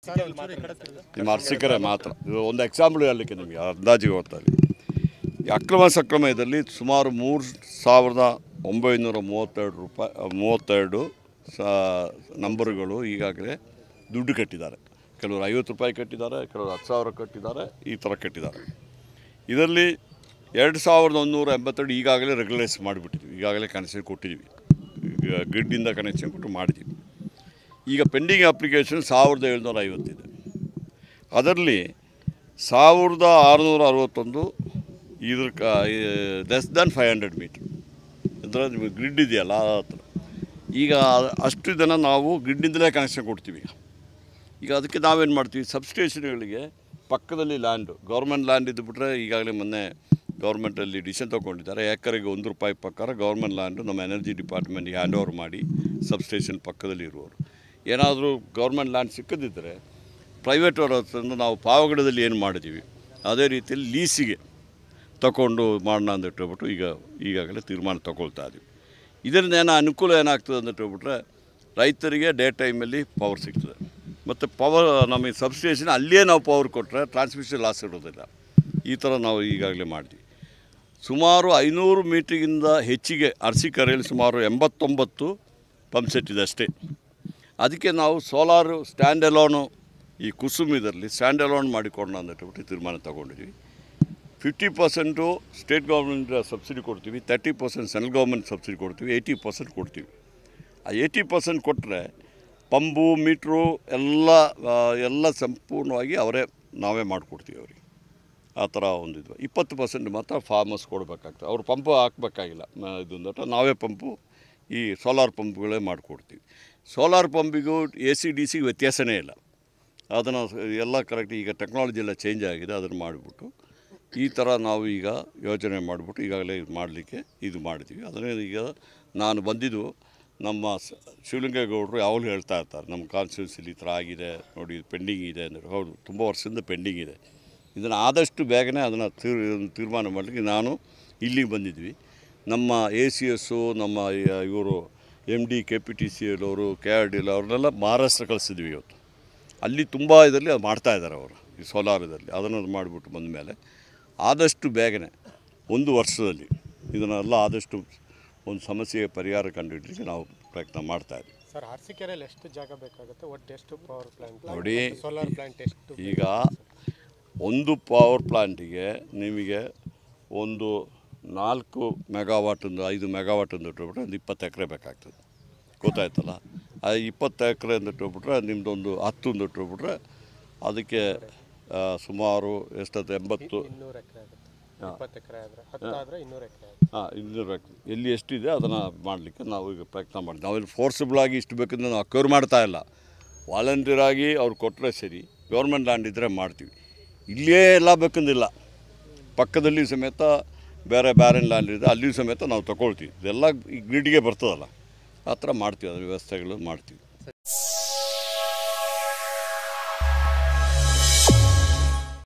ನಿಮ್ಮ ಅರ್ಸಿಕರೇ ಮಾತ್ರ ಇದು ಒಂದು ಎಕ್ಸಾಂಪಲ್ ಹೇಳಲಿಕ್ಕೆ ನಿಮಗೆ ಅಂದಾಜಿಗೆ ಹೊತ್ತಲ್ಲಿ ಈ ಅಕ್ರಮ ಸಕ್ರಮಯದಲ್ಲಿ ಸುಮಾರು ಮೂರು ಸಾವಿರದ ಒಂಬೈನೂರ ಮೂವತ್ತೆರಡು ರೂಪಾಯಿ ಮೂವತ್ತೆರಡು ಸ ನಂಬರ್ಗಳು ಈಗಾಗಲೇ ದುಡ್ಡು ಕಟ್ಟಿದ್ದಾರೆ ಕೆಲವರು ಐವತ್ತು ರೂಪಾಯಿ ಕಟ್ಟಿದ್ದಾರೆ ಕೆಲವರು ಹತ್ತು ಸಾವಿರ ಕಟ್ಟಿದ್ದಾರೆ ಈ ಥರ ಕಟ್ಟಿದ್ದಾರೆ ಇದರಲ್ಲಿ ಎರಡು ಸಾವಿರದ ಒಂದುನೂರ ಎಂಬತ್ತೆರಡು ಈಗಾಗಲೇ ರೆಗ್ಯುಲೈಸ್ ಮಾಡಿಬಿಟ್ಟಿದ್ವಿ ಈಗಾಗಲೇ ಕನೆಕ್ಷನ್ ಕೊಟ್ಟಿದ್ದೀವಿ ಈಗ ಗ್ರಿಡ್ಡಿಂದ ಕನೆಕ್ಷನ್ ಕೊಟ್ಟು ಮಾಡಿದ್ದೀವಿ ಈಗ ಪೆಂಡಿಂಗ್ ಅಪ್ಲಿಕೇಶನ್ ಸಾವಿರದ ಏಳ್ನೂರ ಐವತ್ತಿದೆ ಅದರಲ್ಲಿ ಸಾವಿರದ ಆರುನೂರ ಅರವತ್ತೊಂದು ಇದ್ರ ಕ less than five hundred metre ಅಂದರೆ ನಿಮಗೆ ಗ್ರಿಡ್ ಇದೆಯಲ್ಲ ಆ ಹತ್ರ ಈಗ ಅಷ್ಟು ಜನ ನಾವು ಗ್ರಿಡ್ಡಿಂದಲೇ ಕನೆಕ್ಷನ್ ಕೊಡ್ತೀವಿ ಈಗ ಈಗ ಅದಕ್ಕೆ ನಾವೇನು ಮಾಡ್ತೀವಿ ಸಬ್ಸ್ಟೇಷನ್ಗಳಿಗೆ ಪಕ್ಕದಲ್ಲಿ ಲ್ಯಾಂಡು ಗೌರ್ಮೆಂಟ್ ಲ್ಯಾಂಡ್ ಇದ್ದುಬಿಟ್ರೆ ಈಗಾಗಲೇ ಮೊನ್ನೆ ಗೌರ್ಮೆಂಟಲ್ಲಿ ಡಿಸಿಷನ್ ತೊಗೊಂಡಿದ್ದಾರೆ ಏಕರಿಗೆ ಒಂದು ರೂಪಾಯಿ ಪ್ರಕಾರ ಗೌರ್ಮೆಂಟ್ ಲ್ಯಾಂಡು ನಮ್ಮ ಎನರ್ಜಿ ಡಿಪಾರ್ಟ್ಮೆಂಟ್ಗೆ ಹ್ಯಾಂಡ್ ಓವರ್ ಮಾಡಿ ಸಬ್ಸ್ಟೇಷನ್ ಪಕ್ಕದಲ್ಲಿ ಇರುವವರು ಏನಾದರೂ ಗೌರ್ಮೆಂಟ್ ಲ್ಯಾಂಡ್ ಸಿಕ್ಕದಿದ್ದರೆ ಪ್ರೈವೇಟ್ ಅವ್ರ ಹತ್ರದಿಂದ ನಾವು ಪಾವಗಡದಲ್ಲಿ ಏನು ಮಾಡಿದ್ದೀವಿ ಅದೇ ರೀತಿಯಲ್ಲಿ ಲೀಸಿಗೆ ತಗೊಂಡು ಮಾಡೋಣ ಅಂತ ಹೇಳ್ಬಿಟ್ಟು ಈಗ ಈಗಾಗಲೇ ತೀರ್ಮಾನ ತಗೊಳ್ತಾ ಇದ್ದೀವಿ ಇದರಿಂದ ಏನೋ ಅನುಕೂಲ ಏನಾಗ್ತದೆ ಅಂತ ಹೇಳ್ಬಿಟ್ರೆ ರೈತರಿಗೆ ಡೇ ಟೈಮಲ್ಲಿ ಪವರ್ ಸಿಗ್ತದೆ ಮತ್ತು ಪವರ್ ನಮಗೆ ಸಬ್ಸ್ಟೇಷನ್ ಅಲ್ಲಿಯೇ ನಾವು ಪವರ್ ಕೊಟ್ಟರೆ ಟ್ರಾನ್ಸ್ಮಿಷನ್ ಲಾಸ್ ಇರೋದಿಲ್ಲ ಈ ಥರ ನಾವು ಈಗಾಗಲೇ ಮಾಡಿದ್ವಿ ಸುಮಾರು ಐನೂರು ಮೀಟ್ರಿಗಿಂತ ಹೆಚ್ಚಿಗೆ ಅರಸೀಕೆರೆಯಲ್ಲಿ ಸುಮಾರು ಎಂಬತ್ತೊಂಬತ್ತು ಪಂಪ್ ಸೆಟ್ ಇದೆ ಅಷ್ಟೇ ಅದಕ್ಕೆ ನಾವು ಸೋಲಾರು ಸ್ಟ್ಯಾಂಡ್ ಅಲೋನು ಈ ಕುಸುಮ್ ಇದರಲ್ಲಿ ಸ್ಟ್ಯಾಂಡ್ ಅಲೋನ್ ಮಾಡಿಕೊಡೋಣ ಅಂತ ಹೇಳ್ಬಿಟ್ಟು ತೀರ್ಮಾನ ತಗೊಂಡಿದ್ವಿ fifty percent state government subsidy ಕೊಡ್ತೀವಿ thirty percent central government subsidy ಕೊಡ್ತೀವಿ ಏಯ್ಟಿ ಪರ್ಸೆಂಟ್ ಕೊಡ್ತೀವಿ ಆ ಏಯ್ಟಿ ಪರ್ಸೆಂಟ್ ಕೊಟ್ಟರೆ ಪಂಬು ಮೀಟ್ರು ಎಲ್ಲ ಆ, ಎಲ್ಲ ಸಂಪೂರ್ಣವಾಗಿ ಅವರೇ ನಾವೇ ಮಾಡಿಕೊಡ್ತೀವಿ ಅವರಿಗೆ ಆ ಥರ ಒಂದಿದ್ವು ಇಪ್ಪತ್ತು ಪರ್ಸೆಂಟ್ ಮಾತ್ರ ಫಾರ್ಮರ್ಸ್ ಕೊಡಬೇಕಾಗ್ತದೆ ಅವ್ರು ಪಂಪು ಹಾಕಬೇಕಾಗಿಲ್ಲ ಇದು ಅಂದ್ಬಿಟ್ಟು ನಾವೇ ಪಂಪು ಈ ಸೋಲಾರ್ ಪಂಪ್ಗಳೇ ಮಾಡಿಕೊಡ್ತೀವಿ ಸೋಲಾರ್ ಪಂಪಿಗೂ ಎ ಸಿ ಡಿ ಸಿಗೆ ವ್ಯತ್ಯಾಸನೇ ಇಲ್ಲ ಅದನ್ನು ಎಲ್ಲ ಕರೆಕ್ಟ್ ಈಗ ಟೆಕ್ನಾಲಜಿ ಎಲ್ಲ ಚೇಂಜ್ ಆಗಿದೆ ಅದನ್ನು ಮಾಡಿಬಿಟ್ಟು ಈ ಥರ ನಾವು ಈಗ ಯೋಚನೆ ಮಾಡಿಬಿಟ್ಟು ಈಗಾಗಲೇ ಇದು ಮಾಡಲಿಕ್ಕೆ ಇದು ಮಾಡಿದ್ದೀವಿ ಅದನ್ನೇ ಈಗ ನಾನು ಬಂದಿದ್ದು ನಮ್ಮ ಸ- ಶಿವಲಿಂಗೇಗೌಡರು ಯಾವಾಗಲೂ ಹೇಳ್ತಾ ಇರ್ತಾರೆ ನಮ್ಮ ಕಾನ್ಸ್ಟಿಟ್ಯೂನ್ಸಿಲಿ ಈ ಥರ ಆಗಿದೆ ನೋಡಿ ಪೆಂಡಿಂಗ್ ಇದೆ ಅಂದರೆ ಹೌದು ತುಂಬ ವರ್ಷದಿಂದ ಪೆಂಡಿಂಗ್ ಇದೆ ಇದನ್ನು ಆದಷ್ಟು ಬೇಗನೆ ಅದನ್ನು ತೀರ್ ತೀರ್ಮಾನ ಮಾಡಲಿಕ್ಕೆ ನಾನು ಇಲ್ಲಿಗೆ ಬಂದಿದ್ವಿ ನಮ್ಮ ಎ ಸಿ ಎಸ್ಸು ನಮ್ಮ ಇವರು M D K P T C L ಅವರು ಕೆ ಆರ್ ಡಿ ಎಲ್ ಅವ್ರನ್ನೆಲ್ಲ ಮಹಾರಾಷ್ಟ್ರ ಕಳಿಸಿದ್ವಿ ಇವತ್ತು ಅಲ್ಲಿ ತುಂಬ ಇದರಲ್ಲಿ ಅದು ಮಾಡ್ತಾ ಇದ್ದಾರೆ ಅವರು ಈ ಸೋಲಾರದಲ್ಲಿ ಅದನ್ನು ಮಾಡಿಬಿಟ್ಟು ಬಂದ ಮೇಲೆ ಆದಷ್ಟು ಬೇಗನೆ ಒಂದು ವರ್ಷದಲ್ಲಿ ಇದನ್ನೆಲ್ಲ ಆದಷ್ಟು ಒಂದು ಸಮಸ್ಯೆಗೆ ಪರಿಹಾರ ಕಂಡುಹಿಡಲಿಕ್ಕೆ ನಾವು ಪ್ರಯತ್ನ ಮಾಡ್ತಾ ಇದ್ದೀವಿ ಸರ್ ಅರಸೀಕೆರೆಯಲ್ಲಿ ಎಷ್ಟು ಜಾಗ ಬೇಕಾಗುತ್ತೆ ಒಟ್ಟು ಎಷ್ಟು ಪವರ್ ಪ್ಲಾಂಟ್ ನೋಡಿ, ಸೋಲಾರ್ ಪ್ಲಾಂಟ್ ಎಷ್ಟು ಈಗ ಒಂದು ಪವರ್ ಪ್ಲಾಂಟಿಗೆ ನಿಮಗೆ ಒಂದು ನಾಲ್ಕು ಮೆಗಾವಾಟೊಂದು ಐದು ಮೆಗಾವಾಟ್ ಅಂತ ಇಟ್ಬಿಟ್ರೆ ಒಂದು ಇಪ್ಪತ್ತು ಎಕರೆ ಬೇಕಾಗ್ತದೆ ಗೊತ್ತಾಯ್ತಲ್ಲ ಆ ಇಪ್ಪತ್ತು ಎಕರೆ ಅಂತ ಇಟ್ಬಿಟ್ರೆ ನಿಮ್ಮದೊಂದು ಹತ್ತು ಅಂತ ಇಟ್ಬಿಟ್ರೆ ಅದಕ್ಕೆ ಆ, ಸುಮಾರು ಎಷ್ಟತ್ತು ಎಂಬತ್ತು ಇನ್ನೂರು ಎಕರೆ ಆಗುತ್ತೆ ಇಪ್ಪತ್ತು ಎಕರೆ ಆದರೆ ಹತ್ತು ಆದರೆ ಇನ್ನೂರು ಎಕರೆ ಹಾಂ ಇನ್ನಿರಬೇಕು ಎಲ್ಲಿ ಎಷ್ಟಿದೆ ಅದನ್ನು ಮಾಡಲಿಕ್ಕೆ ನಾವು ಈಗ ಪ್ರಯತ್ನ ಮಾಡಿ ನಾವಿಲ್ಲಿ ಫೋರ್ಸಿಬಲಾಗಿ ಇಷ್ಟು ಬೇಕಂದ್ರೆ ನಾವು ಅಕ್ವೈರ್ ಮಾಡ್ತಾ ಇಲ್ಲ ವಾಲಂಟಿಯರ್ ಆಗಿ ಅವ್ರು ಕೊಟ್ಟರೆ ಸರಿ ಗೌರ್ಮೆಂಟ್ ಲ್ಯಾಂಡ್ ಇದ್ದರೆ ಮಾಡ್ತೀವಿ ಇಲ್ಲೇ ಎಲ್ಲ ಬೇಕಂದಿಲ್ಲ ಪಕ್ಕದಲ್ಲಿ ಸಮೇತ ಬೇರೆ ಬ್ಯಾರನ್ ಲ್ಯಾಂಡ್ ಇದೆ ಅಲ್ಲಿಯೂ ಸಮೇತ ನಾವು ತಗೊಳ್ತೀವಿ ಇದೆಲ್ಲ ಈ ಗ್ರಿಡ್ಗೆ ಬರ್ತದಲ್ಲ ಆ ಥರ ಮಾಡ್ತೀವಿ ಅದ್ರ ವ್ಯವಸ್ಥೆಗಳು ಮಾಡ್ತೀವಿ